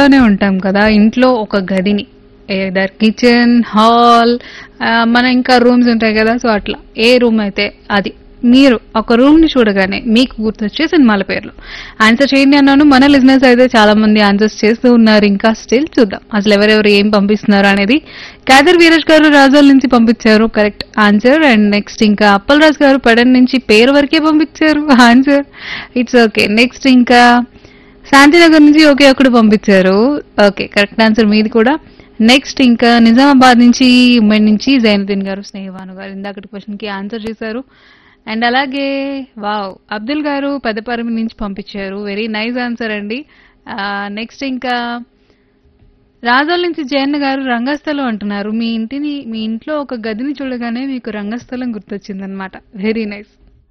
ఇంట్లోనే ఉంటాం కదా ఇంట్లో ఒక గదిని ఏదర్ కిచెన్ హాల్ మన ఇంకా రూమ్స్ ఉంటాయి కదా సో అట్లా ఏ రూమ్ అయితే అది మీరు ఒక రూమ్ ని చూడగానే మీకు గుర్తొచ్చే సినిమాల పేర్లు ఆన్సర్ చేయండి అన్నాను మన లిజినెస్ అయితే చాలా మంది ఆన్సర్స్ చేస్తూ ఉన్నారు ఇంకా స్టిల్ చూద్దాం అసలు ఎవరెవరు ఏం పంపిస్తున్నారు అనేది కాదర్ వీరేష్ గారు రాజోల్ నుంచి పంపించారు కరెక్ట్ ఆన్సర్ అండ్ నెక్స్ట్ ఇంకా అప్పల్ రాజు గారు పెడన్ నుంచి పేరు వరకే పంపించారు ఆన్సర్ ఇట్స్ ఓకే నెక్స్ట్ ఇంకా శాంతినగర్ నుంచి ఒకే ఒకడు పంపించారు ఓకే కరెక్ట్ ఆన్సర్ మీది కూడా నెక్స్ట్ ఇంకా నిజామాబాద్ నుంచి ఉమ్మడి నుంచి జైనుద్దీన్ గారు స్నేహవాను గారు ఇందాకటి క్వశ్చన్ కి ఆన్సర్ చేశారు అండ్ అలాగే వావ్ అబ్దుల్ గారు పెద్దపరమి నుంచి పంపించారు వెరీ నైస్ ఆన్సర్ అండి నెక్స్ట్ ఇంకా రాజోల్ నుంచి జయన్న గారు రంగస్థలం అంటున్నారు మీ ఇంటిని మీ ఇంట్లో ఒక గదిని చూడగానే మీకు రంగస్థలం గుర్తొచ్చిందనమాట వెరీ నైస్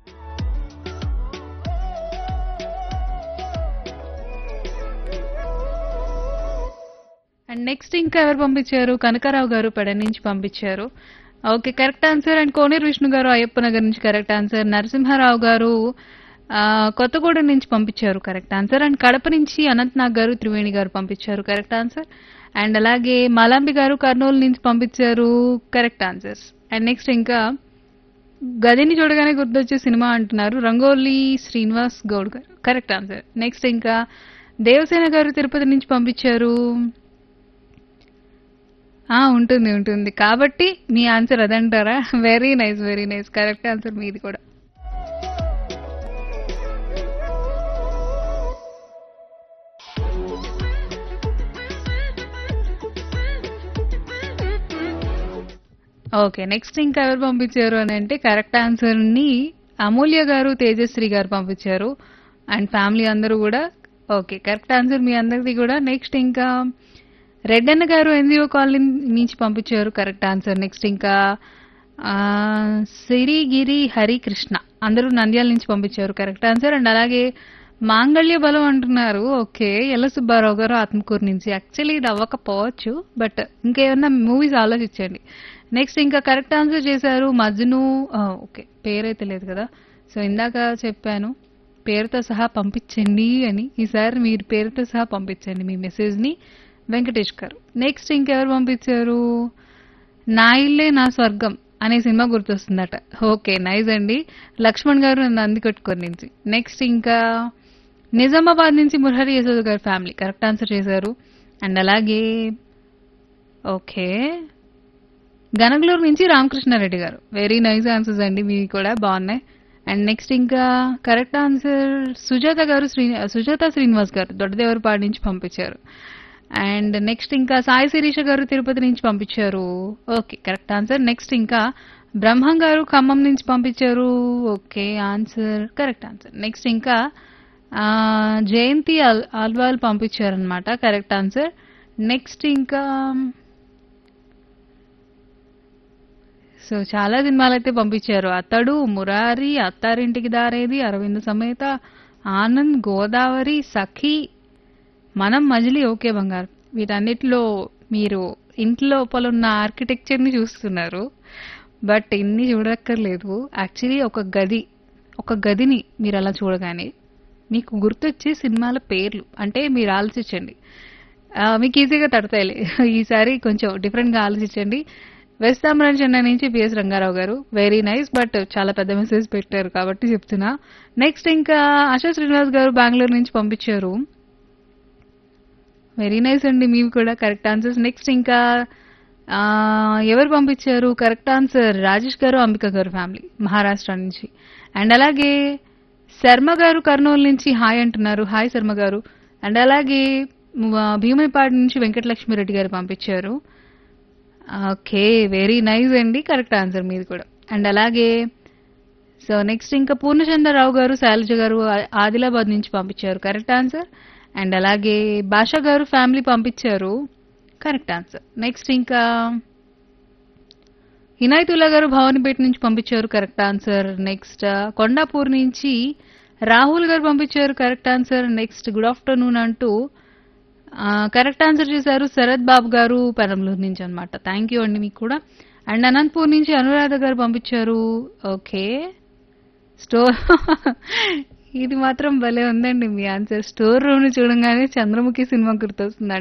అండ్ నెక్స్ట్ ఇంకా ఎవరు పంపించారు కనకారావు గారు పెడ నుంచి పంపించారు okay correct answer and Koneru Vishnu గారు అయ్యప్ప నగర్ నుంచి కరెక్ట్ ఆన్సర్ నరసింహారావు గారు ఆ, కొత్తగూడెం నుంచి పంపించారు కరెక్ట్ ఆన్సర్ అండ్ కడప నుంచి అనంతనాగ్ గారు త్రివేణి గారు పంపించారు కరెక్ట్ ఆన్సర్ అండ్ అలాగే మలాంబి గారు కర్నూలు నుంచి పంపించారు కరెక్ట్ ఆన్సర్స్ అండ్ నెక్స్ట్ ఇంకా గదిని చూడగానే గుర్తొచ్చే సినిమా అంటున్నారు రంగోలి శ్రీనివాస్ గౌడ్ గారు కరెక్ట్ ఆన్సర్ నెక్స్ట్ ఇంకా దేవసేన గారు తిరుపతి నుంచి పంపించారు ఆ ఉంటుంది ఉంటుంది కాబట్టి మీ ఆన్సర్ అదంటారా very nice very nice correct answer మీది కూడా ఓకే నెక్స్ట్ ఇంకా ఎవరు పంపించారు అని అంటే కరెక్ట్ ఆన్సర్ ని అమూల్య గారు తేజశ్రీ గారు పంపించారు అండ్ ఫ్యామిలీ అందరూ కూడా ఓకే కరెక్ట్ ఆన్సర్ మీ అందరిది కూడా నెక్స్ట్ ఇంకా రెడ్డన్న గారు ఎన్జిఓ కాలనీ నుంచి పంపించారు కరెక్ట్ ఆన్సర్ నెక్స్ట్ ఇంకా ఆ, సిరిగిరి హరికృష్ణ అందరూ నంద్యాల నుంచి పంపించారు కరెక్ట్ ఆన్సర్ అండ్ అలాగే మాంగళ్య బలం అంటున్నారు ఓకే ఎల్ల సుబ్బారావు గారు ఆత్మకూరు నుంచి యాక్చువల్లీ ఇది అవ్వకపోవచ్చు బట్ ఇంకేమన్నా మూవీస్ ఆలోచించండి నెక్స్ట్ ఇంకా కరెక్ట్ ఆన్సర్ చేశారు మజ్ను ఆ, ఓకే పేరైతే లేదు కదా సో ఇందాక చెప్పాను పేరుతో సహా పంపించండి అని ఈసారి మీరు పేరుతో సహా పంపించండి మీ మెసేజ్ ని వెంకటేష్ గారు నెక్స్ట్ ఇంకెవరు పంపించారు నా ఇల్లే నా స్వర్గం అనే సినిమా గుర్తొస్తుందట ఓకే నైస్ అండి లక్ష్మణ్ గారు నందికొట్టుకొని నుంచి నెక్స్ట్ ఇంకా నిజామాబాద్ నుంచి మురహరి యశోద్ గారి ఫ్యామిలీ కరెక్ట్ ఆన్సర్ చేశారు అండ్ అలాగే ఓకే గనగలూరు నుంచి రామకృష్ణారెడ్డి గారు వెరీ నైస్ ఆన్సర్స్ అండి మీవి కూడా బాగున్నాయి అండ్ నెక్స్ట్ ఇంకా కరెక్ట్ ఆన్సర్ సుజాత గారు శ్రీ సుజాత శ్రీనివాస్ గారు దొడ్డదేవరపాడు నుంచి పంపించారు అండ్ నెక్స్ట్ ఇంకా సాయి శిరీష గారు తిరుపతి నుంచి పంపించారు ఓకే కరెక్ట్ ఆన్సర్ నెక్స్ట్ ఇంకా బ్రహ్మం గారు ఖమ్మం నుంచి పంపించారు okay answer correct answer next ఇంకా ఆ, జయంతి అల్- అల్వాల్ పంపించారనమాట కరెక్ట్ ఆన్సర్ నెక్స్ట్ ఇంకా సో చాలా సినిమాలు అయితే పంపించారు అతడు మురారి అత్తారింటికి దారేది అరవింద సమేత ఆనంద్ గోదావరి సఖి మనం మజిలీ ఓకే బంగారు వీటన్నిటిలో మీరు ఇంటి లోపల ఉన్న ఆర్కిటెక్చర్ ని చూస్తున్నారు బట్ ఇన్ని చూడక్కర్లేదు యాక్చువల్లీ ఒక గది ఒక గదిని మీరు అలా చూడగానే మీకు గుర్తొచ్చే సినిమాల పేర్లు అంటే మీరు ఆలోచించండి ఆ, మీకు ఈజీగా తడతాయిలే ఈసారి కొంచెం డిఫరెంట్ గా ఆలోచించండి వెస్తామరాజు చెన్నై నుంచి పిఎస్ రంగారావు గారు వెరీ నైస్ బట్ చాలా పెద్ద మెసేజ్ పెట్టారు కాబట్టి చెప్తున్నా నెక్స్ట్ ఇంకా ఆశా శ్రీనివాస్ గారు బెంగళూరు నుంచి పంపించారు వెరీ నైస్ అండి మీవి కూడా కరెక్ట్ ఆన్సర్స్ నెక్స్ట్ ఇంకా ఆ, ఎవరు పంపించారు కరెక్ట్ ఆన్సర్ రాజేష్ గారు అంబిక గారు ఫ్యామిలీ మహారాష్ట్ర నుంచి అండ్ అలాగే శర్మ గారు కర్నూలు నుంచి హాయ్ అంటున్నారు హాయ్ శర్మ గారు అండ్ అలాగే మ, భీమునిపాడు నుంచి వెంకటలక్ష్మి రెడ్డి గారు పంపించారు ఓకే వెరీ నైస్ అండి కరెక్ట్ ఆన్సర్ మీది కూడా అండ్ అలాగే సో నెక్స్ట్ ఇంకా పూర్ణచంద్రరావు గారు శైలజ గారు ఆ- ఆదిలాబాద్ నుంచి పంపించారు కరెక్ట్ ఆన్సర్ అండ్ అలాగే భాషా గారు ఫ్యామిలీ పంపించారు కరెక్ట్ ఆన్సర్ నెక్స్ట్ ఇంకా ఇనాయతుల్లా గారు భవానీపేట నుంచి పంపించారు కరెక్ట్ ఆన్సర్ నెక్స్ట్ కొండాపూర్ నుంచి రాహుల్ గారు పంపించారు correct answer next good afternoon అంటూ కరెక్ట్ ఆన్సర్ చేశారు శరత్ బాబు గారు పెరంలూరు నుంచి అన్నమాట థ్యాంక్ యూ అండి మీకు కూడా అండ్ అనంతపూర్ నుంచి అనురాధ గారు పంపించారు ఓకే స్టోర్ ఇది మాత్రం భలే ఉందండి మీ ఆన్సర్ స్టోర్ రూమ్ ని చూడంగానే చంద్రముఖి సినిమా గుర్తొస్తుందండి